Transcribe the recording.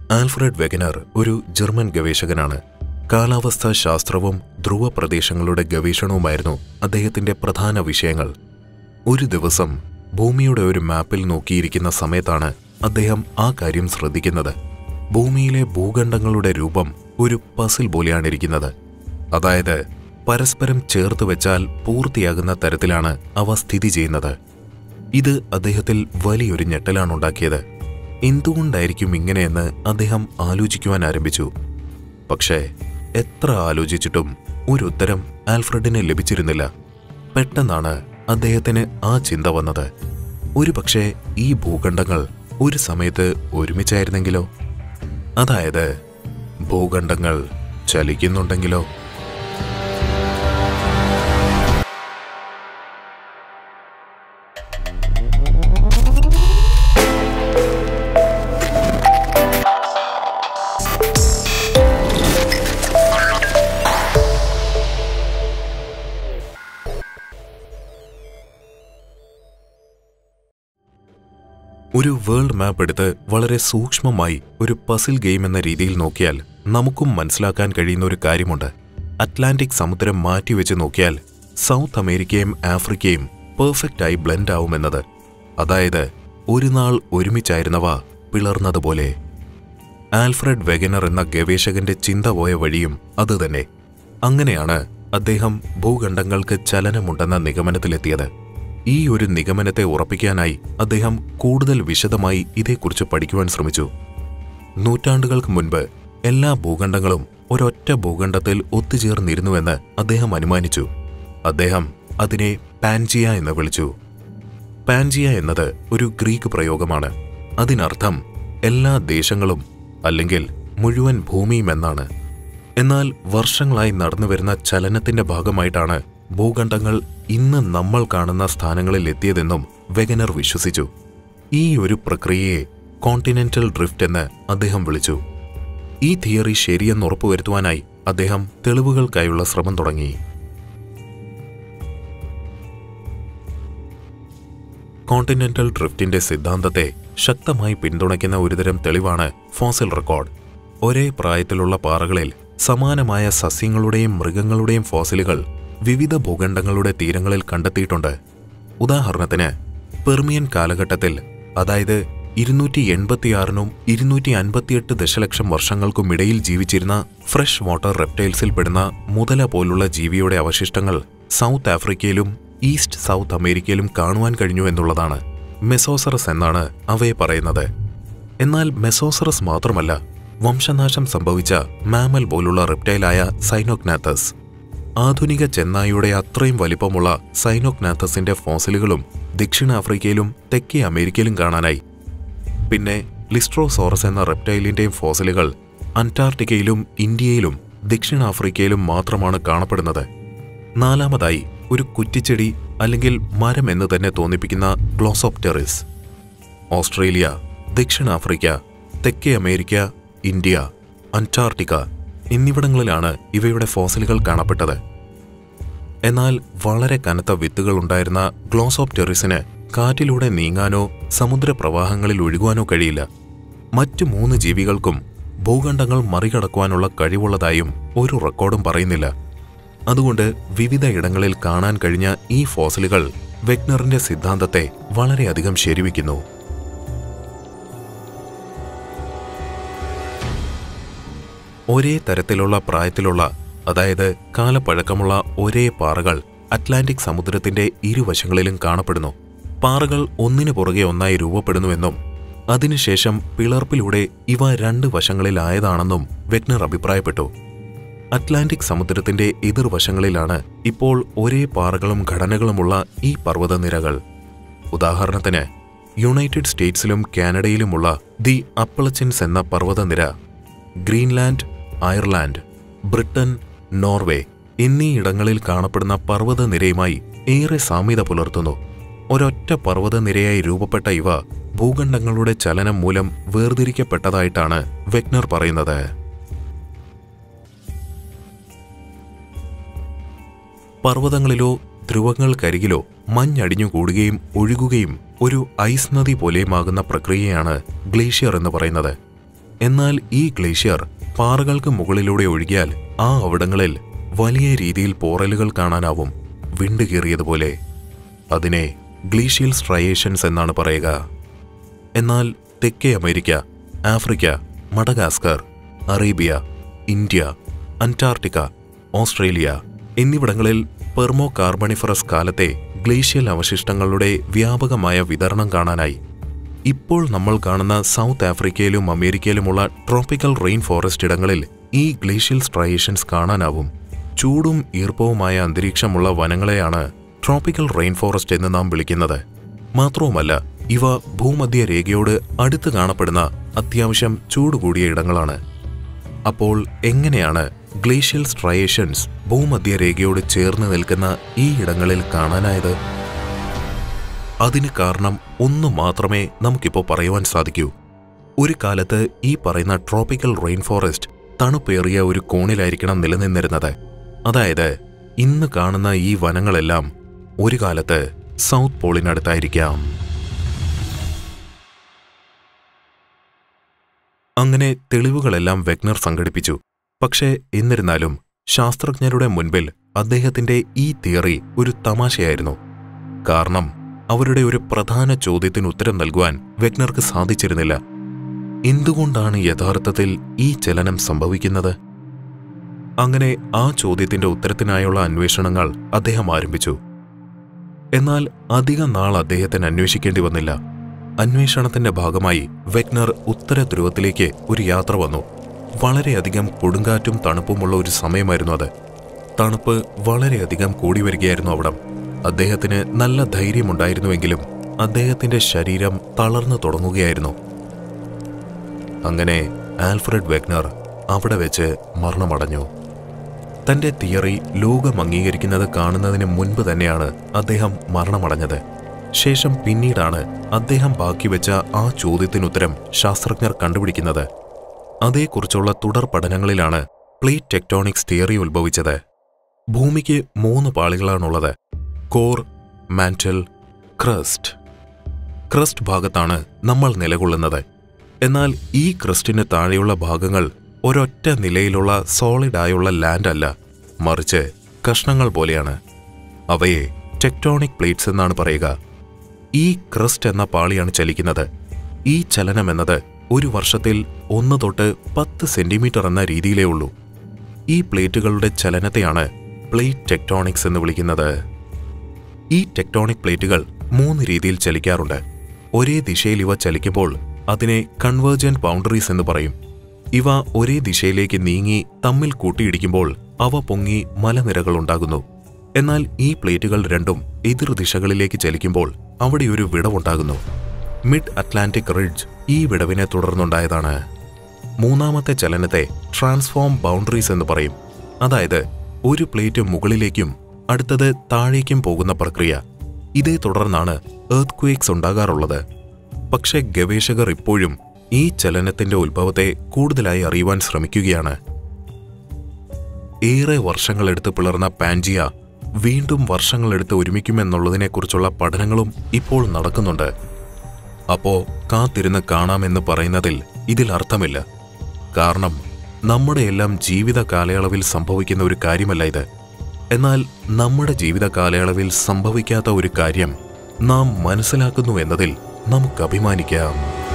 Alfred വെഗനർ ഒരു German ഗവേഷകനാണ് കാലാവസ്ഥാ ശാസ്ത്രവും ധ്രുവ പ്രദേശങ്ങളുടെ ഗവേഷണവുമായിരുന്നു അദ്ദേഹത്തിന്റെ പ്രധാന വിഷയങ്ങൾ ഒരു ദിവസം ഭൂമിയുടെ ഒരു മാപ്പിൽ നോക്കിയിരിക്കുന്ന സമയത്താണ് അദ്ദേഹം ആ കാര്യം ശ്രദ്ധിക്കുന്നത് ഭൂമിയിലെ ഭൂഖണ്ഡങ്ങളുടെ രൂപം ഒരു പസിൽ പോലെയാണിരിക്കുന്നത് അതായത് പരസ്പരം ചേർത്ത് വെച്ചാൽ പൂർത്തിയാകുന്ന തരത്തിലാണ് അവ സ്ഥിതി ചെയ്യുന്നത് ഇത് അദ്ദേഹത്തിൽ വലിയൊരു ഞെട്ടലാണുണ്ടാക്കിയത് എന്തുകൊണ്ടായിരിക്കും ഇങ്ങനെയെന്ന് അദ്ദേഹം ആലോചിക്കുവാൻ ആരംഭിച്ചു പക്ഷേ എത്ര ആലോചിച്ചിട്ടും ഒരു ഉത്തരം ആൽഫ്രഡിന് ലഭിച്ചിരുന്നില്ല പെട്ടെന്നാണ് അദ്ദേഹത്തിന് ആ ചിന്ത വന്നത് ഒരുപക്ഷെ ഈ ഭൂഖണ്ഡങ്ങൾ ഒരു സമയത്ത് ഒരുമിച്ചായിരുന്നെങ്കിലോ അതായത് ഭൂഖണ്ഡങ്ങൾ ചലിക്കുന്നുണ്ടെങ്കിലോ ഒരു വേൾഡ് മാപ്പ് എടുത്ത് വളരെ സൂക്ഷ്മമായി ഒരു പസിൽ ഗെയിം എന്ന രീതിയിൽ നോക്കിയാൽ നമുക്കും മനസ്സിലാക്കാൻ കഴിയുന്ന ഒരു കാര്യമുണ്ട് അറ്റ്ലാന്റിക് സമുദ്രം മാറ്റിവെച്ച് നോക്കിയാൽ സൗത്ത് അമേരിക്കയും ആഫ്രിക്കയും പെർഫെക്റ്റായി ബ്ലെൻഡ് ആവുമെന്നത് അതായത് ഒരു നാൾ ഒരുമിച്ചായിരുന്നവ പിളർന്നതുപോലെ ആൽഫ്രഡ് വെഗനർ എന്ന ഗവേഷകന്റെ ചിന്ത പോയ വഴിയും അതുതന്നെ അങ്ങനെയാണ് അദ്ദേഹം ഭൂഖണ്ഡങ്ങൾക്ക് ചലനമുണ്ടെന്ന നിഗമനത്തിലെത്തിയത് ഈ ഒരു നിഗമനത്തെ ഉറപ്പിക്കാനായി അദ്ദേഹം കൂടുതൽ വിശദമായി ഇതേക്കുറിച്ച് പഠിക്കുവാൻ ശ്രമിച്ചു നൂറ്റാണ്ടുകൾക്ക് മുൻപ് എല്ലാ ഭൂഖണ്ഡങ്ങളും ഒരൊറ്റ ഭൂഖണ്ഡത്തിൽ ഒത്തുചേർന്നിരുന്നുവെന്ന് അദ്ദേഹം അനുമാനിച്ചു അദ്ദേഹം അതിനെ പാൻജിയ എന്ന് വിളിച്ചു പാൻജിയ എന്നത് ഒരു ഗ്രീക്ക് പ്രയോഗമാണ് അതിനർത്ഥം എല്ലാ ദേശങ്ങളും അല്ലെങ്കിൽ മുഴുവൻ ഭൂമിയും എന്നാണ് എന്നാൽ വർഷങ്ങളായി നടന്നുവരുന്ന ചലനത്തിന്റെ ഭാഗമായിട്ടാണ് ഭൂഖണ്ഡങ്ങൾ ഇന്ന് നമ്മൾ കാണുന്ന സ്ഥാനങ്ങളിൽ എത്തിയതെന്നും വെഗനർ വിശ്വസിച്ചു ഈ ഒരു പ്രക്രിയയെ കോണ്ടിനെന്റൽ ഡ്രിഫ്റ്റ് എന്ന് അദ്ദേഹം വിളിച്ചു ഈ തിയറി ശരിയെന്ന് ഉറപ്പുവരുത്തുവാനായി അദ്ദേഹം തെളിവുകൾക്കായുള്ള ശ്രമം തുടങ്ങി കോണ്ടിനെന്റൽ ഡ്രിഫ്റ്റിന്റെ സിദ്ധാന്തത്തെ ശക്തമായി പിന്തുണയ്ക്കുന്ന ഒരുതരം തെളിവാണ് ഫോസിൽ റെക്കോർഡ് ഒരേ പ്രായത്തിലുള്ള പാറകളിൽ സമാനമായ സസ്യങ്ങളുടെയും മൃഗങ്ങളുടെയും ഫോസിലുകൾ വിവിധ ഭൂഖണ്ഡങ്ങളുടെ തീരങ്ങളിൽ കണ്ടെത്തിയിട്ടുണ്ട് ഉദാഹരണത്തിന് പെർമിയൻ കാലഘട്ടത്തിൽ അതായത് ഇരുന്നൂറ്റി എൺപത്തിയാറിനും ഇരുന്നൂറ്റി അൻപത്തിയെട്ട് ദശലക്ഷം വർഷങ്ങൾക്കും ഇടയിൽ ജീവിച്ചിരുന്ന ഫ്രഷ് വാട്ടർ റെപ്റ്റൈൽസിൽ പെടുന്ന മുതല പോലുള്ള ജീവിയുടെ അവശിഷ്ടങ്ങൾ സൗത്ത് ആഫ്രിക്കയിലും ഈസ്റ്റ് സൗത്ത് അമേരിക്കയിലും കാണുവാൻ കഴിഞ്ഞു എന്നുള്ളതാണ് മെസോസറസ് എന്നാണ് അവയെ പറയുന്നത് എന്നാൽ മെസോസറസ് മാത്രമല്ല വംശനാശം സംഭവിച്ച മാമൽ പോലുള്ള റെപ്റ്റൈലായ സൈനോഗ്നാത്തസ് ആധുനിക ചെന്നായിയുടെ അത്രയും വലിപ്പമുള്ള സൈനോഗ്നാത്തസിന്റെ ഫോസിലുകളും ദക്ഷിണാഫ്രിക്കയിലും തെക്കേ അമേരിക്കയിലും കാണാനായി പിന്നെ ലിസ്ട്രോസോറസ് എന്ന റെപ്റ്റൈലിന്റെയും ഫോസിലുകൾ അന്റാർട്ടിക്കയിലും ഇന്ത്യയിലും ദക്ഷിണാഫ്രിക്കയിലും മാത്രമാണ് കാണപ്പെടുന്നത് നാലാമതായി ഒരു കുറ്റിച്ചെടി അല്ലെങ്കിൽ മരം എന്ന് തന്നെ തോന്നിപ്പിക്കുന്ന ഗ്ലോസോപ്റ്ററിസ് ഓസ്ട്രേലിയ ദക്ഷിണാഫ്രിക്ക തെക്കേ അമേരിക്ക ഇന്ത്യ അന്റാർട്ടിക്ക എന്നിവിടങ്ങളിലാണ് ഇവയുടെ ഫോസിലുകൾ കാണപ്പെട്ടത് എന്നാൽ വളരെ കനത്ത വിത്തുകൾ ഉണ്ടായിരുന്ന ഗ്ലോസോപ്റ്ററിസിന് കാറ്റിലൂടെ നീങ്ങാനോ സമുദ്രപ്രവാഹങ്ങളിൽ ഒഴുകുവാനോ കഴിയില്ല മറ്റു മൂന്ന് ജീവികൾക്കും ഭൂഖണ്ഡങ്ങൾ മറികടക്കുവാനുള്ള കഴിവുള്ളതായും ഒരു റെക്കോർഡും പറയുന്നില്ല അതുകൊണ്ട് വിവിധ ഇടങ്ങളിൽ കാണാൻ കഴിഞ്ഞ ഈ ഫോസിലുകൾ വെഗ്നറിന്റെ സിദ്ധാന്തത്തെ വളരെയധികം ശരിവയ്ക്കുന്നു ഒരേ തരത്തിലുള്ള പ്രായത്തിലുള്ള അതായത് കാലപ്പഴക്കമുള്ള ഒരേ പാറകൾ അറ്റ്ലാന്റിക് സമുദ്രത്തിന്റെ ഇരുവശങ്ങളിലും കാണപ്പെടുന്നു പാറകൾ ഒന്നിനു പുറകെ ഒന്നായി രൂപപ്പെടുന്നുവെന്നും അതിനുശേഷം പിളർപ്പിലൂടെ ഇവ രണ്ട് വശങ്ങളിലായതാണെന്നും വെഗ്നർ അഭിപ്രായപ്പെട്ടു അറ്റ്ലാന്റിക് സമുദ്രത്തിന്റെ എതിർവശങ്ങളിലാണ് ഇപ്പോൾ ഒരേ പാറകളും ഘടനകളുമുള്ള ഈ പർവ്വതനിരകൾ ഉദാഹരണത്തിന് യുണൈറ്റഡ് സ്റ്റേറ്റ്സിലും കാനഡയിലുമുള്ള ദി അപ്പളച്ചിൻസ് എന്ന പർവ്വതനിര ഗ്രീൻലാൻഡ് അയർലാൻഡ് ബ്രിട്ടൻ നോർവേ എന്നീ ഇടങ്ങളിൽ കാണപ്പെടുന്ന പർവ്വതനിരയുമായി ഏറെ സാമ്യത പുലർത്തുന്നു ഒരൊറ്റ പർവ്വതനിരയായി രൂപപ്പെട്ട ഇവ ഭൂഖണ്ഡങ്ങളുടെ ചലനം മൂലം വേർതിരിക്കപ്പെട്ടതായിട്ടാണ് വെഗ്നർ പറയുന്നത് പർവ്വതങ്ങളിലോ ധ്രുവങ്ങൾക്കരികിലോ മഞ്ഞടിഞ്ഞുകൂടുകയും ഒഴുകുകയും ഒരു ഐസ് നദി പോലെയുമാകുന്ന പ്രക്രിയയാണ് ഗ്ലേഷ്യർ എന്ന് പറയുന്നത് എന്നാൽ ഈ ഗ്ലേഷ്യർ പാറകൾക്ക് മുകളിലൂടെ ഒഴുകിയാൽ ആ അവിടങ്ങളിൽ വലിയ രീതിയിൽ പോറലുകൾ കാണാനാവും വിണ്ടുകീറിയതുപോലെ അതിനെ ഗ്ലീഷ്യൽ സ്ട്രയേഷൻസ് എന്നാണ് പറയുക എന്നാൽ തെക്കേ America Africa Madagascar Arabia India Antarctica Australia എന്നിവിടങ്ങളിൽ പെർമോ കാർബണിഫറസ് കാലത്തെ ഗ്ലേഷ്യൽ അവശിഷ്ടങ്ങളുടെ വ്യാപകമായ വിതരണം കാണാനായി ഇപ്പോൾ നമ്മൾ കാണുന്ന സൗത്ത് ആഫ്രിക്കയിലും അമേരിക്കയിലുമുള്ള ട്രോപ്പിക്കൽ റെയിൻ ഫോറസ്റ്റ് ഇടങ്ങളിൽ ഈ ഗ്ലേഷ്യൽ സ്ട്രയേഷൻസ് കാണാനാവും ചൂടും ഈർപ്പവുമായ അന്തരീക്ഷമുള്ള വനങ്ങളെയാണ് ട്രോപ്പിക്കൽ റെയിൻ ഫോറസ്റ്റ് എന്ന് നാം വിളിക്കുന്നത് മാത്രവുമല്ല ഇവ ഭൂമധ്യ രേഖയോട് അടുത്ത് കാണപ്പെടുന്ന അത്യാവശ്യം ചൂട് കൂടിയ ഇടങ്ങളാണ് അപ്പോൾ എങ്ങനെയാണ് ഗ്ലേഷ്യൽ സ്ട്രയേഷൻസ് ഭൂമധ്യ രേഖയോട് ചേർന്ന് നിൽക്കുന്ന ഈ ഇടങ്ങളിൽ കാണാനായത് അതിന് കാരണം ഒന്നു മാത്രമേ നമുക്കിപ്പോൾ പറയുവാൻ സാധിക്കൂ ഒരു കാലത്ത് ഈ പറയുന്ന ട്രോപ്പിക്കൽ റെയിൻ ഫോറസ്റ്റ് തണുപ്പേറിയ ഒരു കോണിലായിരിക്കണം നിലനിന്നിരുന്നത് അതായത് ഇന്ന് കാണുന്ന ഈ വനങ്ങളെല്ലാം ഒരു കാലത്ത് സൗത്ത് പോളിനടുത്തായിരിക്കാം അങ്ങനെ തെളിവുകളെല്ലാം വെഗ്നർ സംഘടിപ്പിച്ചു പക്ഷേ എന്നിരുന്നാലും ശാസ്ത്രജ്ഞരുടെ മുൻപിൽ അദ്ദേഹത്തിന്റെ ഈ തിയറി ഒരു തമാശയായിരുന്നു കാരണം അവരുടെ ഒരു പ്രധാന ചോദ്യത്തിന് ഉത്തരം നൽകുവാൻ വെഗ്നർക്ക് സാധിച്ചിരുന്നില്ല എന്തുകൊണ്ടാണ് യഥാർത്ഥത്തിൽ ഈ ചലനം സംഭവിക്കുന്നത് അങ്ങനെ ആ ചോദ്യത്തിന്റെ ഉത്തരത്തിനായുള്ള അന്വേഷണങ്ങൾ അദ്ദേഹം ആരംഭിച്ചു എന്നാൽ അധിക നാൾ അദ്ദേഹത്തിന് അന്വേഷിക്കേണ്ടി വന്നില്ല അന്വേഷണത്തിന്റെ ഭാഗമായി വെഗ്നർ ഉത്തര ധ്രുവത്തിലേക്ക് ഒരു യാത്ര വന്നു വളരെയധികം കൊടുങ്കാറ്റും തണുപ്പുമുള്ള ഒരു സമയമായിരുന്നു അത് തണുപ്പ് വളരെയധികം കൂടി വരികയായിരുന്നു അവിടം അദ്ദേഹത്തിന് നല്ല ധൈര്യമുണ്ടായിരുന്നുവെങ്കിലും അദ്ദേഹത്തിന്റെ ശരീരം തളർന്നു തുടങ്ങുകയായിരുന്നു അങ്ങനെ ആൽഫ്രഡ് വെഗ്നർ അവിടെ വെച്ച് മരണമടഞ്ഞു തന്റെ തിയറി ലോകം അംഗീകരിക്കുന്നത് കാണുന്നതിന് മുൻപ് തന്നെയാണ് അദ്ദേഹം മരണമടഞ്ഞത് ശേഷം പിന്നീടാണ് അദ്ദേഹം ബാക്കി വെച്ച ആ ചോദ്യത്തിനുത്തരം ശാസ്ത്രജ്ഞർ കണ്ടുപിടിക്കുന്നത് അതേക്കുറിച്ചുള്ള തുടർ പഠനങ്ങളിലാണ് പ്ലേറ്റ് ടെക്ടോണിക്സ് തിയറി ഉത്ഭവിച്ചത് ഭൂമിക്ക് മൂന്ന് പാളികളാണുള്ളത് കോർ മാന്റൽ ക്രസ്റ്റ് ക്രസ്റ്റ് ഭാഗത്താണ് നമ്മൾ നിലകൊള്ളുന്നത് എന്നാൽ ഈ ക്രസ്റ്റിന് താഴെയുള്ള ഭാഗങ്ങൾ ഒരൊറ്റ നിലയിലുള്ള സോളിഡായുള്ള ലാൻഡ് അല്ല മറിച്ച് കഷ്ണങ്ങൾ പോലെയാണ് അവയെ ടെക്ടോണിക് പ്ലേറ്റ്സ് എന്നാണ് പറയുക ഈ ക്രസ്റ്റ് എന്ന പാളിയാണ് ചലിക്കുന്നത് ഈ ചലനം എന്നത് ഒരു വർഷത്തിൽ ഒന്ന് തൊട്ട് പത്ത് സെന്റിമീറ്റർ എന്ന രീതിയിലേ ഉള്ളൂ ഈ പ്ലേറ്റുകളുടെ ചലനത്തെയാണ് പ്ലേറ്റ് ടെക്ടോണിക്സ് എന്ന് വിളിക്കുന്നത് ഈ ടെക്ടോണിക് പ്ലേറ്റുകൾ മൂന്ന് രീതിയിൽ ചലിക്കാറുണ്ട് ഒരേ ദിശയിൽ ഇവ ചലിക്കുമ്പോൾ അതിനെ കൺവേർജന്റ് ബൗണ്ടറീസ് എന്ന് പറയും ഇവ ഒരേ ദിശയിലേക്ക് നീങ്ങി തമ്മിൽ കൂട്ടിയിടിക്കുമ്പോൾ അവ പൊങ്ങി മലനിരകൾ ഉണ്ടാകുന്നു എന്നാൽ ഈ പ്ലേറ്റുകൾ രണ്ടും എതിർ ദിശകളിലേക്ക് ചലിക്കുമ്പോൾ അവിടെ ഒരു വിടവുണ്ടാകുന്നു മിഡ് അറ്റ്ലാന്റിക് റിഡ്ജ് ഈ വിടവിനെ തുടർന്നുണ്ടായതാണ് മൂന്നാമത്തെ ചലനത്തെ ട്രാൻസ്ഫോം ബൗണ്ടറീസ് എന്ന് പറയും അതായത് ഒരു പ്ലേറ്റ് മുകളിലേക്കും അടുത്തത് താഴേക്കും പോകുന്ന പ്രക്രിയ ഇതേ തുടർന്നാണ് എർത്ത് ക്വേക്സ് ഉണ്ടാകാറുള്ളത് പക്ഷേ ഗവേഷകർ ഇപ്പോഴും ഈ ചലനത്തിന്റെ ഉത്ഭവത്തെ കൂടുതലായി അറിയുവാൻ ശ്രമിക്കുകയാണ് ഏറെ വർഷങ്ങളെടുത്ത് പിളർന്ന പാൻജിയ വീണ്ടും വർഷങ്ങളെടുത്ത് ഒരുമിക്കുമെന്നുള്ളതിനെക്കുറിച്ചുള്ള പഠനങ്ങളും ഇപ്പോൾ നടക്കുന്നുണ്ട് അപ്പോ കാത്തിരുന്ന് കാണാമെന്ന് പറയുന്നതിൽ ഇതിൽ അർത്ഥമില്ല കാരണം നമ്മുടെയെല്ലാം ജീവിത കാലയളവിൽ സംഭവിക്കുന്ന ഒരു കാര്യമല്ല ഇത് എന്നാൽ നമ്മുടെ ജീവിത കാലയളവിൽ സംഭവിക്കാത്ത ഒരു കാര്യം നാം മനസ്സിലാക്കുന്നു എന്നതിൽ നമുക്ക് അഭിമാനിക്കാം